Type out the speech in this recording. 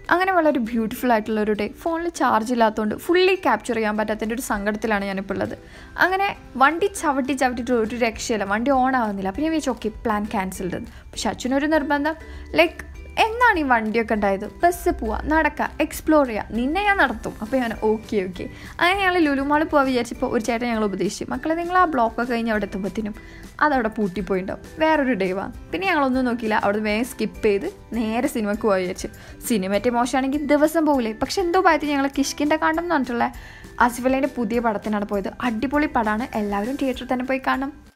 അങ്ങനെ വളരെ ബ്യൂട്ടിഫുൾ ആയിട്ടുള്ള ഒരു ഡേ ഫോണിൽ ചാർജ് ഇല്ലാത്തതുകൊണ്ട് ഫുള്ളി ക്യാപ്ചർ ചെയ്യാൻ പറ്റാത്തതിൻ്റെ ഒരു സങ്കടത്തിലാണ് ഞാനിപ്പോൾ ഉള്ളത് അങ്ങനെ വണ്ടി ചവിട്ടി ചവിട്ടിയിട്ട് ഒരു രക്ഷയില്ല വണ്ടി ഓൺ ആവുന്നില്ല അപ്പോൾ ഞാൻ വിചാരിച്ചു ഓക്കെ പ്ലാൻ ക്യാൻസൽഡ് പക്ഷെ അച്ഛനൊരു നിർബന്ധം ലൈക്ക് എന്നാണ് ഈ വണ്ടിയൊക്കെ ഉണ്ടായത് ബസ് പോവാ നടക്കുക എക്സ്പ്ലോർ ചെയ്യുക നിന്നെ ഞാൻ നടത്തും അപ്പോൾ ഞാൻ ഓക്കെ ഓക്കെ അങ്ങനെ ഞങ്ങൾ ലുലുമാളിൽ പോകാൻ വിചാരിച്ചപ്പോൾ ഒരു ചേട്ടൻ ഞങ്ങൾ ഉപദേശിച്ചു മക്കളെ നിങ്ങൾ ആ ബ്ലോക്കൊക്കെ കഴിഞ്ഞ് അവിടെ എത്തുമ്പോഴത്തേനും അതവിടെ പൂട്ടിപ്പോയിണ്ടാവും വേറൊരു ഡേ വാ പിന്നെ ഞങ്ങളൊന്നും നോക്കിയില്ല അവിടെ വേഗം സ്കിപ്പ് ചെയ്ത് നേരെ സിനിമയ്ക്ക് പോകാൻ വിചാരിച്ചു സിനിമറ്റേ മോശമാണെങ്കിൽ ദിവസം പോകില്ലേ പക്ഷെ എന്തോ ഭയത്തിൽ ഞങ്ങൾ കിഷ്കിൻ്റെ കാണ്ടം എന്ന് പറഞ്ഞിട്ടുള്ള ആസിഫലൈൻ്റെ പുതിയ പടത്തിനാണ് പോയത് അടിപൊളി പടമാണ് എല്ലാവരും തിയേറ്ററിൽ തന്നെ പോയി കാണണം